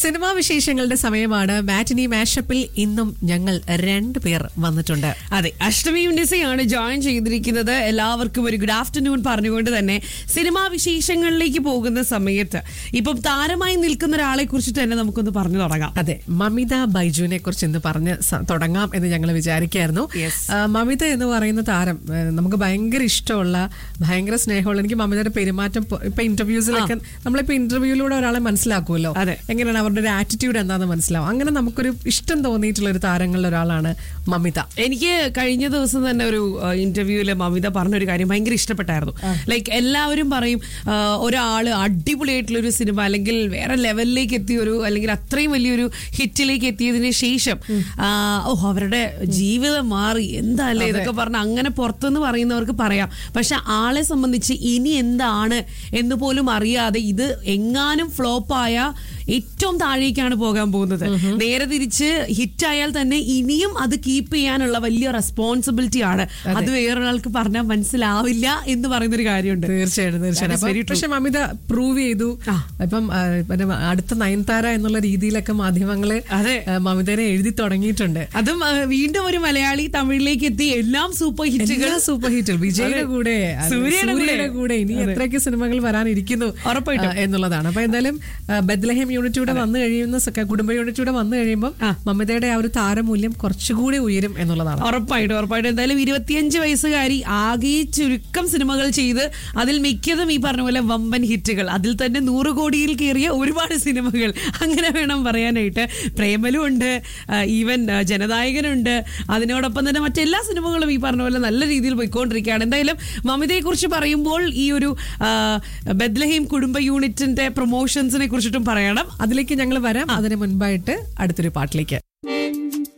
Cinema വിശേഷങ്ങളുടെ സമയമാണ് മാറ്റിനി മാഷപ്പിൽ ഇന്നും ഞങ്ങൾ രണ്ടു പേർ വന്നിട്ടുണ്ട് അതെ അഷ്ടമിയും നിസയാണ് ജോയിൻ ചെയ്തിരിക്കുന്നത് എല്ലാവർക്കും ഒരു ഗുഡ് ആഫ്റ്റർനൂൺ പറഞ്ഞുകൊണ്ട് തന്നെ സിനിമാ വിശേഷങ്ങളിലേക്ക് പോകുന്ന സമയത്ത് ഇപ്പം താരമായി നിൽക്കുന്ന ഒരാളെ കുറിച്ചിട്ട് തന്നെ നമുക്കൊന്ന് പറഞ്ഞു തുടങ്ങാം അതെ മമിത ബൈജുവിനെ കുറിച്ച് ഇന്ന് പറഞ്ഞ് സ- തുടങ്ങാം എന്ന് ഞങ്ങൾ വിചാരിക്കായിരുന്നു Yes. ആ, മമിത എന്ന് പറയുന്ന താരം ആ, നമുക്ക് ഭയങ്കര ഇഷ്ടമുള്ള ഭയങ്കര സ്നേഹമുള്ള എനിക്ക് മമിതയുടെ പെരുമാറ്റം പൊ- ഇപ്പൊ ഇന്റർവ്യൂസിലൊക്കെ നമ്മളിപ്പോ ഇന്റർവ്യൂയിലൂടെ ഒരാളെ മനസ്സിലാക്കുമല്ലോ അതെ. എങ്ങനെയാണ് അവരുടെ ഒരു ആറ്റിറ്റ്യൂഡ് എന്താണെന്ന് മനസ്സിലാവും അങ്ങനെ നമുക്കൊരു ഇഷ്ടം തോന്നിയിട്ടുള്ള ഒരു താരങ്ങളിൽ ഒരാളാണ് മമിത എനിക്ക് കഴിഞ്ഞ ദിവസം തന്നെ ഒരു ഇന്റർവ്യൂവിൽ മമിത പറഞ്ഞൊരു കാര്യം ഭയങ്കര ഇഷ്ടപ്പെട്ടായിരുന്നു ലൈക്ക് എല്ലാവരും പറയും ആ, ഒരാള് അടിപൊളിയായിട്ടുള്ള ഒരു സിനിമ അല്ലെങ്കിൽ വേറെ ലെവലിലേക്ക് എത്തിയ ഒരു അല്ലെങ്കിൽ അത്രയും വലിയൊരു ഹിറ്റിലേക്ക് എത്തിയതിന് ശേഷം ആ, ഓ അവരുടെ ജീവിതം മാറി എന്താ അല്ലേ ഇതൊക്കെ പറഞ്ഞ അങ്ങനെ പുറത്തുനിന്ന് പറയുന്നവർക്ക് പറയാം പക്ഷെ ആളെ സംബന്ധിച്ച് ഇനി എന്താണ് എന്ന് പോലും അറിയാതെ ഇത് എങ്ങാനും ഫ്ലോപ്പായ ഏറ്റവും താഴേക്കാണ് പോകാൻ പോകുന്നത് നേരെ തിരിച്ച് ഹിറ്റ് ആയാൽ തന്നെ ഇനിയും അത് കീപ്പ് ചെയ്യാനുള്ള വലിയ റെസ്പോൺസിബിലിറ്റി ആണ് അത് വേറൊരാൾക്ക് പറഞ്ഞാൽ മനസ്സിലാവില്ല എന്ന് പറയുന്ന ഒരു കാര്യമുണ്ട് തീർച്ചയായിട്ടും തീർച്ചയായിട്ടും That is very അപ്പം പക്ഷെ മമിത പ്രൂവ് ചെയ്തു ആ. ഇപ്പം ആ, പിന്നെ അടുത്ത നയൻതാര എന്നുള്ള രീതിയിലൊക്കെ മാധ്യമങ്ങള് അതെ. ആ, മമിതനെ എഴുതി തുടങ്ങിയിട്ടുണ്ട് അതും ആ, വീണ്ടും ഒരു മലയാളി തമിഴിലേക്ക് എത്തി എല്ലാം സൂപ്പർ ഹിറ്റുകൾ സൂപ്പർ ഹിറ്റ് വിജയുടെ അതെ. കൂടെ അത് സൂര്യയുടെ കൂടെ. സൂര്യയുടെ കൂടെ ഇനി അതെ. എത്രയൊക്കെ സിനിമകൾ വരാനിരിക്കുന്നു ഉറപ്പായിട്ടും. ആ, എന്നുള്ളതാണ് അപ്പൊ എന്തായാലും ആ, ബദ്ലഹേം യൂണിറ്റൂടെ വന്നു കഴിയുന്ന സ- കുടുംബ യൂണിറ്റൂടെ വന്നു കഴിയുമ്പോൾ ആ. മമിതയുടെ ആ ഒരു താരമൂല്യം കുറച്ചുകൂടി ഉയരും എന്നുള്ളതാണ് ഉറപ്പായിട്ടും ഉറപ്പായിട്ടും എന്തായാലും ഇരുപത്തിയഞ്ച് വയസ്സുകാരി ആകെ ചുരുക്കം സിനിമകൾ ചെയ്ത് അതിൽ മിക്കതും ഈ പറഞ്ഞ പോലെ വമ്പൻ ഹിറ്റുകൾ അതിൽ തന്നെ നൂറ് കോടിയിൽ കയറിയ ഒരുപാട് സിനിമകൾ അങ്ങനെ വേണം പറയാനായിട്ട് പ്രേമലും ഉണ്ട് ഈവൻ ജനനായകനുണ്ട് അതിനോടൊപ്പം തന്നെ മറ്റെല്ലാ സിനിമകളും ഈ പറഞ്ഞ പോലെ നല്ല രീതിയിൽ പോയിക്കൊണ്ടിരിക്കുകയാണ് എന്തായാലും മമിതയെ കുറിച്ച് പറയുമ്പോൾ ഈ ഒരു ആ, ബദ്ലഹീം കുടുംബ യൂണിറ്റിന്റെ പ്രൊമോഷൻസിനെ കുറിച്ചിട്ടും പറയണം അതിലേക്ക് ഞങ്ങൾ വരാം അതിന് മുൻപായിട്ട് അടുത്തൊരു പാട്ടിലേക്ക്